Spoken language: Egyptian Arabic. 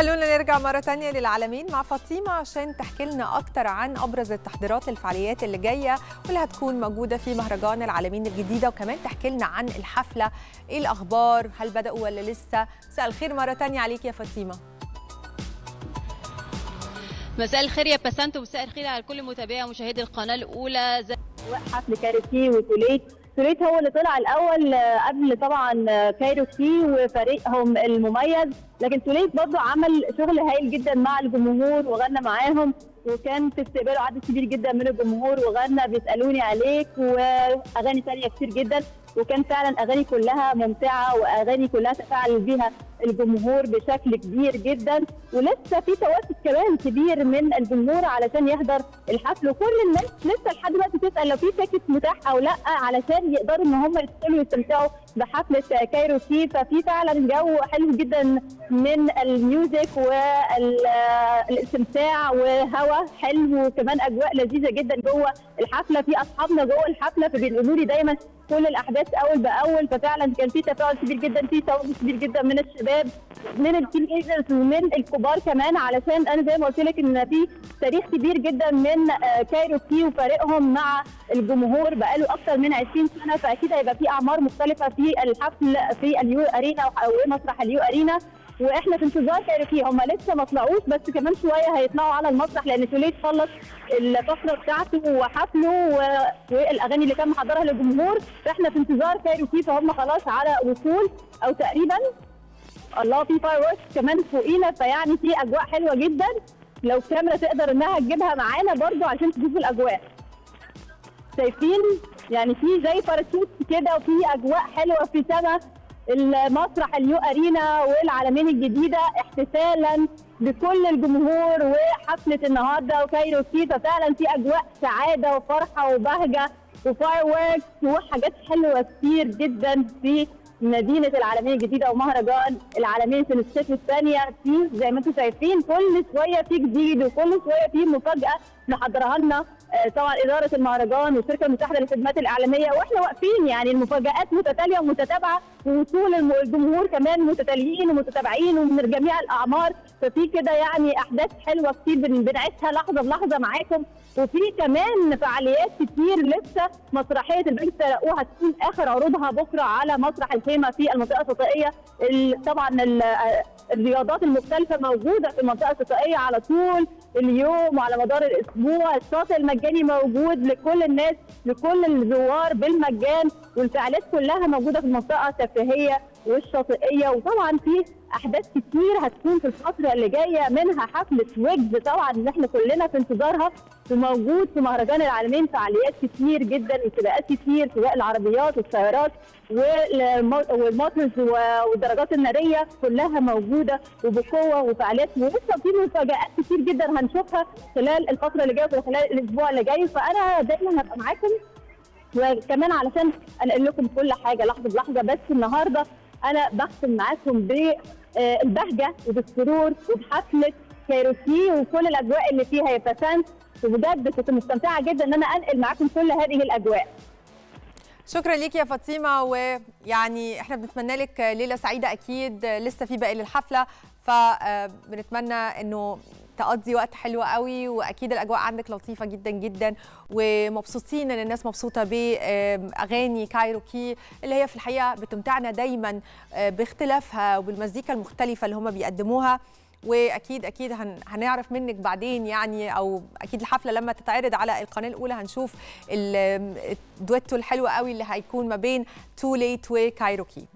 خلونا نرجع مرة تانية للعالمين مع فاطمة عشان تحكي لنا أكتر عن أبرز التحضيرات للفعاليات اللي جاية واللي هتكون موجودة في مهرجان العالمين الجديدة وكمان تحكي لنا عن الحفلة إيه الأخبار هل بدأوا ولا لسه مساء الخير مرة تانية عليك يا فاطمة مساء الخير يا بسنت ومساء الخير على كل متابعي ومشاهدي القناه الاولى زي حفل كاريكي وتوليت توليت هو اللي طلع الاول قبل طبعا كايروكي وفريقهم المميز لكن توليت برضه عمل شغل هايل جدا مع الجمهور وغنى معاهم وكان في استقباله عدد كبير جدا من الجمهور وغنى بيسالوني عليك واغاني ثانيه كتير جدا وكان فعلا اغاني كلها ممتعه واغاني كلها تفاعل بيها الجمهور بشكل كبير جدا ولسه في توافد كمان كبير من الجمهور علشان يحضر الحفل وكل الناس لسه لحد دلوقتي تسال لو في تيكت متاح او لا علشان يقدروا ان هم يدخلوا ويستمتعوا بحفله كايروكي ففي فعلا جو حلو جدا من الميوزك والاستمتاع وهوا حلو وكمان اجواء لذيذه جدا جوه الحفله في اصحابنا جوه الحفله فبيقولوا لي دايما كل الاحداث اول باول ففعلا كان في تفاعل كبير جدا في تواجد كبير جدا من الشباب من التينيجرز ومن الكبار كمان علشان انا زي ما قلت لك ان في تاريخ كبير جدا من كايروكي وفريقهم مع الجمهور بقاله اكثر من 20 سنه فاكيد هيبقى في اعمار مختلفه في الحفل في اليو ارينا او مسرح اليو ارينا واحنا في انتظار كايروكي هم لسه ما طلعوش بس كمان شويه هيطلعوا على المسرح لان توليت خلص الفقره بتاعته وحفله والاغاني اللي كان محضرها للجمهور فاحنا في انتظار كايروكي فهم خلاص على وصول او تقريبا الله في فاير كمان فوقينا فيعني في اجواء حلوه جدا لو الكاميرا تقدر انها تجيبها معانا برضو عشان تشوفوا الاجواء شايفين يعني في زي باراشوت كده وفي اجواء حلوه في سما المسرح اليو ارينا والعالمين الجديده احتفالا بكل الجمهور وحفله النهارده وكايروكي ففعلا في اجواء سعاده وفرحه وبهجه وفاير ووركس وحاجات حلوه كتير جدا في مدينه العالمين الجديده ومهرجان العالمين في الست الثانيه في زي ما انتم شايفين كل شويه في جديد وكل شويه في مفاجاه محضرها لنا طبعا اداره المهرجان والشركه المتحده للخدمات الاعلاميه واحنا واقفين يعني المفاجات متتاليه ومتتابعه ووصول الجمهور كمان متتاليين ومتتابعين ومن جميع الاعمار ففي كده يعني احداث حلوه كتير بنعيشها لحظه بلحظه معاكم وفي كمان فعاليات كتير لسه مسرحيه البنك الترقوه هتكون اخر عروضها بكره على مسرح الخيمه في المنطقه الشاطئيه طبعا الرياضات المختلفه موجوده في المنطقه الشاطئيه على طول اليوم وعلى مدار الاسبوع الشاطئ المجاني موجود لكل الناس لكل الزوار بالمجان والفعاليات كلها موجوده في المنطقه الترفيهيه والشاطئيه وطبعا في احداث كتير هتكون في الفتره اللي جايه منها حفله ويجز طبعا اللي احنا كلنا في انتظارها وموجود في مهرجان العالمين فعاليات كتير جدا وسباقات كتير سواء العربيات والسيارات والموتورز والدراجات الناريه كلها موجوده وبقوه وفعاليات ولسه في مفاجات كتير جدا هنشوفها خلال الفتره اللي جايه وخلال الاسبوع اللي جاي فانا دايما هبقى معاكم وكمان علشان انقل لكم كل حاجه لحظه بلحظه بس النهارده انا بختم معاكم بالبهجه وبالسرور وبحفله كايروكي وكل الاجواء اللي فيها يا بسنت وبجد كنت مستمتعه جدا ان انا انقل معاكم كل هذه الاجواء شكرا ليك يا فاطمه ويعني احنا بنتمنى لك ليله سعيده اكيد لسه في باقي للحفله فبنتمنى انه تقضي وقت حلو قوي واكيد الاجواء عندك لطيفه جدا جدا ومبسوطين ان الناس مبسوطه باغاني كايروكي اللي هي في الحقيقه بتمتعنا دايما باختلافها وبالمزيكا المختلفه اللي هم بيقدموها واكيد اكيد هن هنعرف منك بعدين يعني او اكيد الحفله لما تتعرض على القناه الاولى هنشوف الدويتو الحلو قوي اللي هيكون ما بين تو ليت وكايروكي